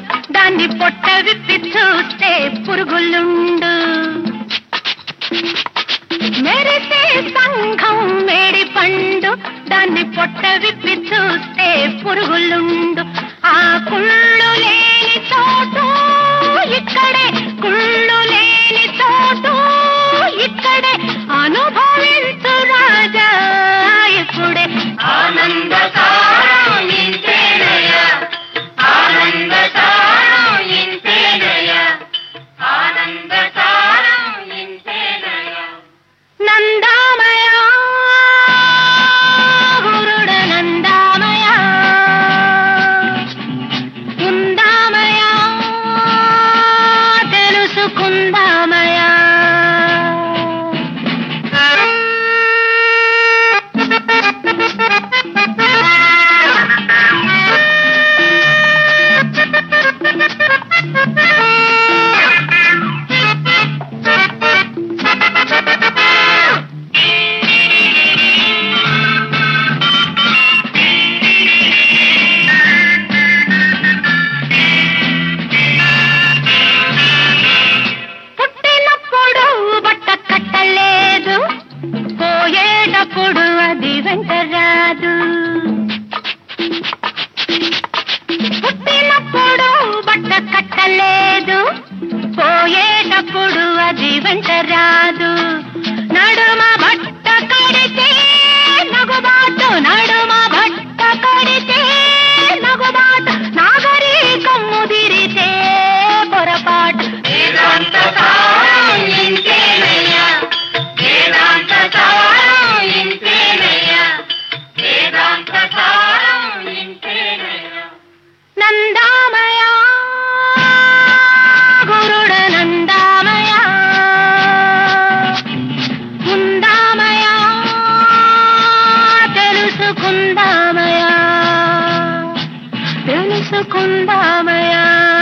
దాన్ని పొట్ట విప్పి చూస్తే పురుగులుండు మెరిసే సంఘం మేడి పండు దాన్ని పొట్ట విప్పి చూస్తే పురుగులుండు ఆ కుళ్ళు లేని చోటు ఇక్కడే కుళ్ళు లేని చోటు ఇక్కడే అనుభవించు రాజా ఇప్పుడే ఆనంద సారం ఇంతేనయ్యా ఆనంద సారం ఇంతేనయ్యా ఆనంద సారం ఇంతేనయ్యా నందామయ గురుడ నందామయ ఉందామయ తెలుసుకుందామయ పుట్టినప్పుడు బట్ట కట్టలేదు పోయేటప్పుడు అది వెంట రాదు పుట్టినప్పుడు బట్ట కట్టలేదు పోయేటప్పుడు అది వెంట రాదు నడుమ బట్ట కడితే నగుబాటు నడుమ బట్ట కడితే నగుబాటు నాగరికం ముదిరితే పొరపాటు వేదాంత సారం ఇంతేనయ్యా వేదాంత సారం ఇంతేనయ్యా వేదాంత సారం ఇంతేనయ్యా నందామయ గురుడ నందామయ ఉందామయ తెలుసుకుందామయ తెలుసుకుందామయ